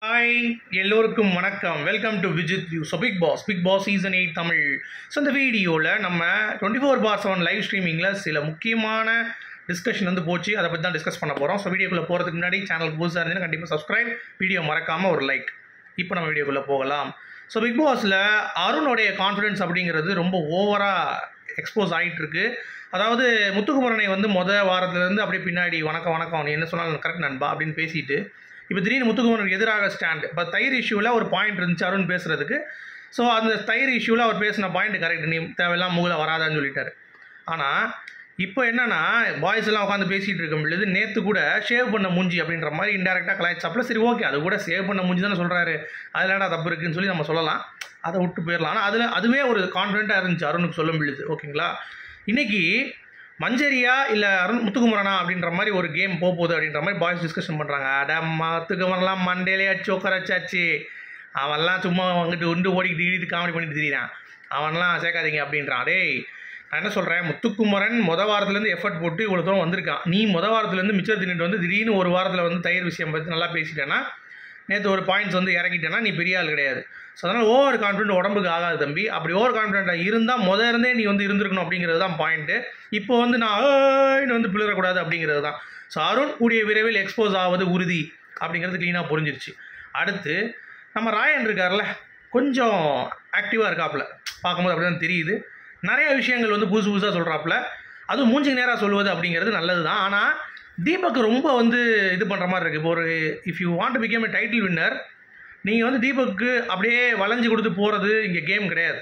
hi எல்லோருக்கும் வணக்கம் welcome to Vijith U so Bigg Boss Bigg Boss season eight Tamil so இந்த வீடியோவில் நம்ம twenty four by seven live ஸ்ட்ரீமிங்கில் சில முக்கியமான டிஸ்கஷன் வந்து போச்சு அதை பற்றி தான் டிஸ்கஸ் பண்ண போகிறோம் ஸோ வீடியோக்குள்ளே போகிறதுக்கு முன்னாடி சேனல் புதுசாக இருந்தீங்கன்னா கண்டிப்பாக சப்ஸ்கிரைப் வீடியோ மறக்காமல் ஒரு லைக் இப்போ நம்ம வீடியோக்குள்ளே போகலாம் ஸோ பிக் பாஸில் அருணுடைய கான்ஃபிடன்ஸ் அப்படிங்கிறது ரொம்ப ஓவராக எக்ஸ்போஸ் ஆகிட்டு இருக்கு அதாவது முத்துக்குமரனை வந்து மொத வாரத்துலேருந்து அப்படியே பின்னாடி வணக்கம் வணக்கம் நீ என்ன சொன்னாலும் கரெக்ட் நண்பா அப்படின்னு பேசிட்டு இப்போ திடீர்னு முத்துக்குமரனுக்கு எதிராக ஸ்டாண்ட் இப்போ தயிர் இஷ்யூவில் ஒரு பாயிண்ட் இருந்துச்சு அருண் பேசுகிறதுக்கு ஸோ அந்த தயிர் இஷ்யூவில் அவர் பேசின பாயிண்ட் கரெக்ட் நீ தேவையெல்லாம் மூல வராதான்னு சொல்லிட்டாரு ஆனால் இப்போ என்னன்னா பாய்ஸ் எல்லாம் உட்காந்து பேசிகிட்டு இருக்கும் பொழுது நேற்று கூட ஷேவ் பண்ண மூஞ்சி அப்படின்ற மாதிரி இன்டெரக்டாக கலாய்ச்சாப்பில் சரி ஓகே அது கூட சேவ் பண்ண மூஞ்சி தானே சொல்கிறாரு அதில் தப்பு இருக்குன்னு சொல்லி நம்ம சொல்லலாம் அதை விட்டு போயிடலாம் ஆனால் அதில் அதுவே ஒரு கான்ஃபிடென்ட்டாக இருந்துச்சு அருணுக்கு சொல்லும் பொழுது ஓகேங்களா இன்னைக்கு மஞ்சரியா இல்லை அருண் முத்துக்குமரனா அப்படின்ற மாதிரி ஒரு கேம் போக போகுது அப்படின்ற மாதிரி பாய்ஸ் டிஸ்கஷன் பண்ணுறாங்க அட முத்துக்குமரன்லாம் மண்டேலே அடிச்சு உட்காரச்சாச்சு அவன்லாம் சும்மா வந்துட்டு உண்டு ஓடிக்கிட்டு இடிட்டு காமெடி பண்ணிட்டு திரியிறான் அவன்லாம் சேர்க்காதீங்க அப்படின்றான் டேய் நான் என்ன சொல்கிறேன் முத்துக்குமரன் மொத வாரத்துலேருந்து எஃபர்ட் போட்டு இவ்வளோ தூரம் வந்திருக்கான் நீ மொத வாரத்துலேருந்து மிச்சம் தின்னுட்டு வந்து திடீர்னு ஒரு வாரத்தில் வந்து தயிர் விஷயம் பற்றி நல்லா பேசிட்டேன்னா நேற்று ஒரு பாயிண்ட்ஸ் வந்து இறக்கிட்டேன்னா நீ பெரிய ஆள் கிடையாது ஸோ அதனால் ஓவர் கான்ஃபிடென்ட் உடம்புக்கு ஆகாது தம்பி அப்படி ஓவர் கான்ஃபிடென்ட்டாக இருந்தால் முத இருந்தே நீ வந்து இருந்திருக்கணும் அப்படிங்கிறது தான் பாயிண்ட்டு இப்போ வந்து நான் ஏன்னு வந்து பிளறக்கூடாது அப்படிங்கிறது தான் ஸோ அருண் கூடிய விரைவில் எக்ஸ்போஸ் ஆவது உறுதி அப்படிங்கிறது க்ளீனாக புரிஞ்சிருச்சு அடுத்து நம்ம ராயன் இருக்கார்ல கொஞ்சம் ஆக்டிவாக இருக்காப்புல பார்க்கும்போது அப்படி தான் தெரியுது நிறைய விஷயங்கள் வந்து புதுசு புதுசாக சொல்கிறாப்புல அதுவும் மூஞ்சிக்கு நேராக சொல்லுவது அப்படிங்கிறது நல்லது தான் ஆனால் தீபக் ரொம்ப வந்து இது பண்ணுற மாதிரி இருக்குது இப்போ ஒரு if you want become a title winner நீங்கள் வந்து தீபக்கு அப்படியே வளைஞ்சு கொடுத்து போகிறது இங்கே கேம் கிடையாது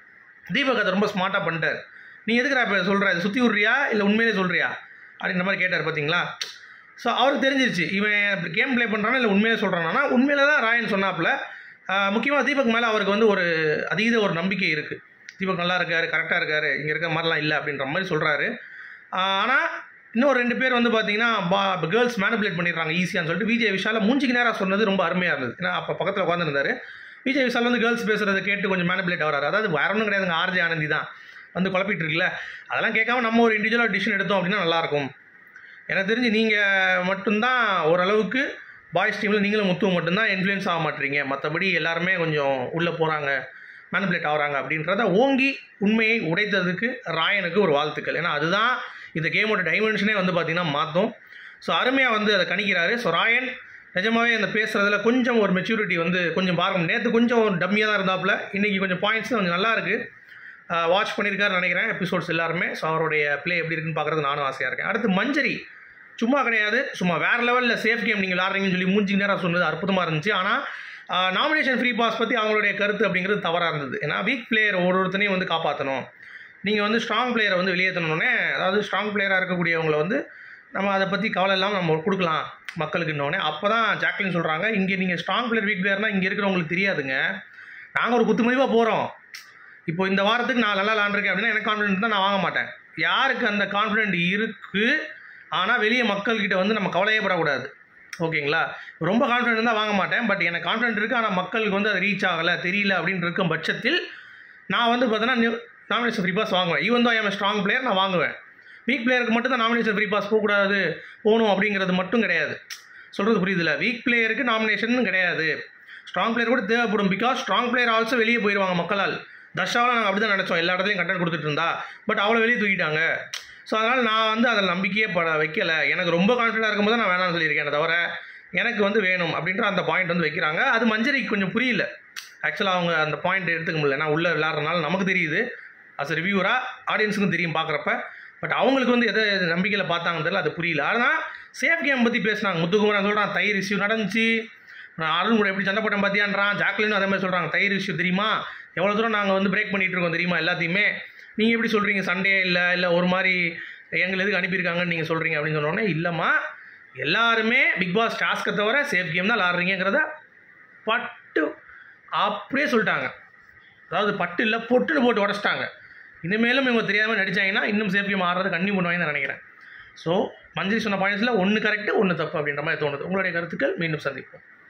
தீபக் அதை ரொம்ப ஸ்மார்ட்டாக பண்ணிட்டார் நீ எதுக்குறா இப்போ சொல்கிற இது சுற்றி விட்றியா இல்லை உண்மையிலே சொல்கிறியா அப்படின்ற மாதிரி கேட்டார் பார்த்தீங்களா ஸோ அவருக்கு தெரிஞ்சிருச்சு இவன் கேம் ப்ளே பண்ணுறானா இல்லை உண்மையிலே சொல்கிறானா உண்மையில தான் ராயன் சொன்னாப்புல முக்கியமாக தீபக் மேலே அவருக்கு வந்து ஒரு அதீத ஒரு நம்பிக்கை இருக்குது தீபக் நல்லா இருக்காரு கரெக்டாக இருக்காரு இங்கே இருக்க மாதிரிலாம் இல்லை அப்படின்ற மாதிரி சொல்கிறாரு ஆனால் இன்னும் ரெண்டு பேர் வந்து பார்த்தீங்கன்னா பா கேர்ள்ஸ் மேனிபுலேட் பண்ணிடுறாங்க ஈஸியான்னு சொல்லிட்டு விஜய் விஷால மூஞ்சிக்கு நேராக சொன்னது ரொம்ப அருமையாக இருந்தது ஏன்னா அப்போ பக்கத்தில் உட்காந்துருந்தாரு விஜய் விஷால் வந்து கேர்ள்ஸ் பேசுகிறத கேட்டு கொஞ்சம் மேனிபுலேட் ஆகிறாரு அதாவது வேற ஒன்றும் கிடையாதுங்க ஆர்ஜி ஆனந்தி தான் வந்து குழப்பிட்டு இருக்குல்ல அதெல்லாம் கேட்காம நம்ம ஒரு இண்டிவிஜுவலாக டிசிஷன் எடுத்தோம் அப்படின்னா நல்லாயிருக்கும் எனக்கு தெரிஞ்சு நீங்கள் மட்டும்தான் ஓரளவுக்கு பாய்ஸ் டீமில் நீங்களும் முத்துவ மட்டும்தான் இன்ஃப்ளூயன்ஸ் ஆக மாட்டீங்க மற்றபடி எல்லாருமே கொஞ்சம் உள்ளே போகிறாங்க மேனிபுலேட் ஆகிறாங்க அப்படின்றத ஓங்கி உண்மையை உடைத்ததுக்கு ராயனுக்கு ஒரு வாழ்த்துக்கள் ஏன்னா அதுதான் இந்த கேமோட டைமென்ஷனே வந்து பார்த்திங்கன்னா மாற்றும் ஸோ அருமையாக வந்து அதை கணிக்கிறாரு ஸோ ராயன் நிஜமாகவே அந்த பேசுகிறதுல கொஞ்சம் ஒரு மெச்சூரிட்டி வந்து கொஞ்சம் பார்க்கணும் நேற்று கொஞ்சம் டம்மியாக தான் இருந்தாப்புல இன்றைக்கி கொஞ்சம் பாயிண்ட்ஸ் கொஞ்சம் நல்லா இருக்குது வாட்ச் பண்ணியிருக்காருன்னு நினைக்கிறேன் எபிசோட்ஸ் எல்லாருமே ஸோ அவருடைய ப்ளே எப்படி இருக்குன்னு பார்க்குறது நானும் ஆசையாக இருக்கேன் அடுத்து மஞ்சரி சும்மா கிடையாது சும்மா வேறு லெவலில் சேஃப் கேம் நீங்கள் விளாட்றீங்கன்னு சொல்லி மூஞ்சி நேரம் சொன்னது அற்புதமாக இருந்துச்சு ஆனால் நாமினேஷன் ஃப்ரீ பாஸ் பற்றி அவங்களுடைய கருத்து அப்படிங்கிறது தவறாக இருந்தது ஏன்னா வீக் பிளேயர் ஒரு ஒருத்தனையும் வந்து காப்பாற்றணும் நீங்கள் வந்து ஸ்ட்ராங் பிளேயரை வந்து வெளியேற்றணுன்னே அதாவது ஸ்ட்ராங் பிளேயராக இருக்கக்கூடியவங்களை வந்து நம்ம அதை பற்றி கவலை இல்லாமல் நம்ம கொடுக்கலாம் மக்களுக்கு இன்னொன்னே அப்போ தான் ஜாக்லின் சொல்கிறாங்க இங்கே நீங்கள் ஸ்ட்ராங் பிளேயர் வீக் பிளேயர்னால் இங்கே இருக்கிறவங்களுக்கு தெரியாதுங்க நாங்கள் ஒரு குத்து மதிப்பாக போகிறோம் இப்போ இந்த வாரத்துக்கு நான் நல்லா விளாண்டுருக்கேன் அப்படின்னா எனக்கு கான்ஃபிடென்ட் தான் நான் வாங்க மாட்டேன் யாருக்கு அந்த கான்ஃபிடென்ட் இருக்குது ஆனால் வெளியே மக்கள்கிட்ட வந்து நம்ம கவலையே படக்கூடாது ஓகேங்களா ரொம்ப கான்ஃபிடென்ட் தான் வாங்க மாட்டேன் பட் எனக்கு கான்ஃபிடென்ட் இருக்குது ஆனால் மக்களுக்கு வந்து அது ரீச் ஆகலை தெரியல அப்படின்னு இருக்கும் பட்சத்தில் நான் வந்து பார்த்தீங்கன்னா நாமினேஷன் ஃப்ரீ பாஸ் வாங்குவேன் even then I'm strong player நான் வாங்குவேன் வீக் பிளேயருக்கு மட்டும் தான் நாமினேஷன் ஃப்ரீ பாஸ் போகக்கூடாது போகணும் அப்படிங்கிறது மட்டும் கிடையாது சொல்கிறது புரியுதுல வீக் பிளேயருக்கு நாமினேஷன் கிடையாது ஸ்ட்ராங் பிளேயர் கூட தேவைப்படும் பிகாஸ் ஸ்ட்ராங் பிளேயர் ஆல்சோ வெளியே போயிடுவாங்க மக்களால் தர்ஷாவில் நாங்கள் அப்படி தான் நினச்சோம் எல்லா இடத்துலையும் கண்டென்ட் கொடுத்துட்டு இருந்தா பட் அவ்வளோ வெளியே தூக்கிட்டாங்க ஸோ அதனால் நான் வந்து அதில் நம்பிக்கையே பட வைக்கலை எனக்கு ரொம்ப கான்ஃபிடண்டாக இருக்கும்போது நான் வேணாம்னு சொல்லியிருக்கேன் தவிர எனக்கு வந்து வேணும் அப்படின்ற அந்த பாயிண்ட் வந்து வைக்கிறாங்க அது மஞ்சரிக்கு கொஞ்சம் புரியல ஆக்சுவலாக அவங்க அந்த பாயிண்ட் எடுத்துக்க முடியல நான் உள்ளே விளாட்றதுனால நமக்கு தெரியுது அஸ் ரிவ்யூவராக ஆடியன்ஸுக்கும் தெரியும் பார்க்குறப்ப பட் அவங்களுக்கு வந்து எதை நம்பிக்கையில் பார்த்தாங்கன்னு தெரியல அது புரியல ஆனால் சேஃப் கேம் பற்றி பேசினாங்க முத்துக்குமரன் சொல்கிறான் தயிர் இஷ்யூ நடந்துச்சு நான் அருண் கூட எப்படி சண்டை போட்டேன் பார்த்தியான்றான் ஜாக்லினும் அதே மாதிரி சொல்கிறாங்க தயிர் இஷ்யூ தெரியுமா எவ்வளோ தூரம் நாங்கள் வந்து பிரேக் பண்ணிகிட்டு இருக்கோம் தெரியுமா எல்லாத்தையுமே நீங்கள் எப்படி சொல்கிறீங்க சண்டே இல்லை இல்லை ஒரு மாதிரி எங்களை எதுக்கு அனுப்பியிருக்காங்கன்னு நீங்கள் சொல்கிறீங்க அப்படின்னு சொன்னோடனே இல்லைம்மா எல்லாருமே பிக் பாஸ் டாஸ்க்கை தவிர சேஃப் கேம் தான் விளாட்றீங்கிறத பட்டு அப்படியே சொல்லிட்டாங்க அதாவது பட்டு இல்லை பொட்டுன்னு போட்டு உடச்சிட்டாங்க இனிமேலும் இவங்க தெரியாமல் நடித்தாங்கன்னா இன்னும் சேஃப் கேம் ஆடுறது கண்ணி பண்ணுவாங்கன்னு நான் நினைக்கிறேன் ஸோ மஞ்சரி சொன்ன பாயிண்ட்ஸில் ஒன்று கரெக்டு ஒன்று தப்பு அப்படின்ற மாதிரி தோணுது உங்களுடைய கருத்துக்கள் மீண்டும் சந்திப்போம்